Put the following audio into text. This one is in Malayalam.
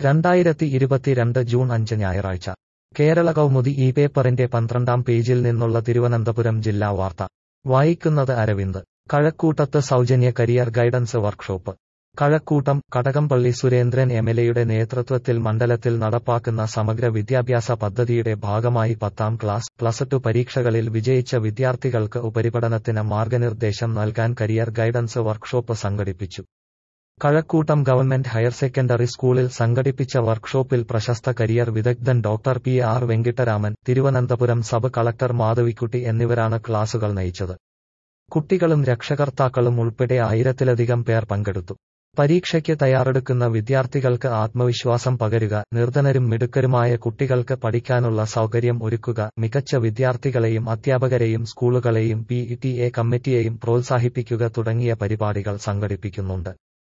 രണ്ടായിരത്തി ഇരുപത്തിരണ്ട് ജൂൺ അഞ്ച് ഞായറാഴ്ച കേരള കൗമുദി ഈ പേപ്പറിന്റെ പന്ത്രണ്ടാം പേജിൽ നിന്നുള്ള തിരുവനന്തപുരം ജില്ലാ വാർത്ത വായിക്കുന്നത് അരവിന്ദ് കഴക്കൂട്ടത്ത് സൗജന്യ career guidance workshop Kazhakkoottam Kadakampally Surendran എംഎൽഎയുടെ നേതൃത്വത്തിൽ മണ്ഡലത്തിൽ നടപ്പാക്കുന്ന സമഗ്ര വിദ്യാഭ്യാസ പദ്ധതിയുടെ ഭാഗമായി പത്താം ക്ലാസ് പ്ലസ് ടു പരീക്ഷകളിൽ വിജയിച്ച വിദ്യാർത്ഥികൾക്ക് ഉപരിപഠനത്തിന് മാർഗനിർദ്ദേശം നൽകാൻ കരിയർ ഗൈഡൻസ് വർക്ക്ഷോപ്പ് സംഘടിപ്പിച്ചു കഴക്കൂട്ടം ഗവൺമെന്റ് ഹയർ സെക്കൻഡറി സ്കൂളിൽ സംഘടിപ്പിച്ച വർക്ക്ഷോപ്പിൽ പ്രശസ്ത കരിയർ വിദഗ്ധൻ doctor P R Venkitaraman Thiruvananthapuram sub collector Madhavikutty എന്നിവരാണ് ക്ലാസുകൾ നയിച്ചത് കുട്ടികളും രക്ഷകർത്താക്കളും ഉൾപ്പെടെ ആയിരത്തിലധികം പേർ പങ്കെടുത്തു പരീക്ഷയ്ക്ക് തയ്യാറെടുക്കുന്ന വിദ്യാർത്ഥികൾക്ക് ആത്മവിശ്വാസം പകരുക നിർധനരും മിടുക്കരുമായ കുട്ടികൾക്ക് പഠിക്കാനുള്ള സൗകര്യം ഒരുക്കുക മികച്ച വിദ്യാർത്ഥികളെയും അധ്യാപകരെയും സ്കൂളുകളെയും പി ടി എ കമ്മിറ്റിയെയും പ്രോത്സാഹിപ്പിക്കുക തുടങ്ങിയ പരിപാടികൾ സംഘടിപ്പിക്കുന്നുണ്ട്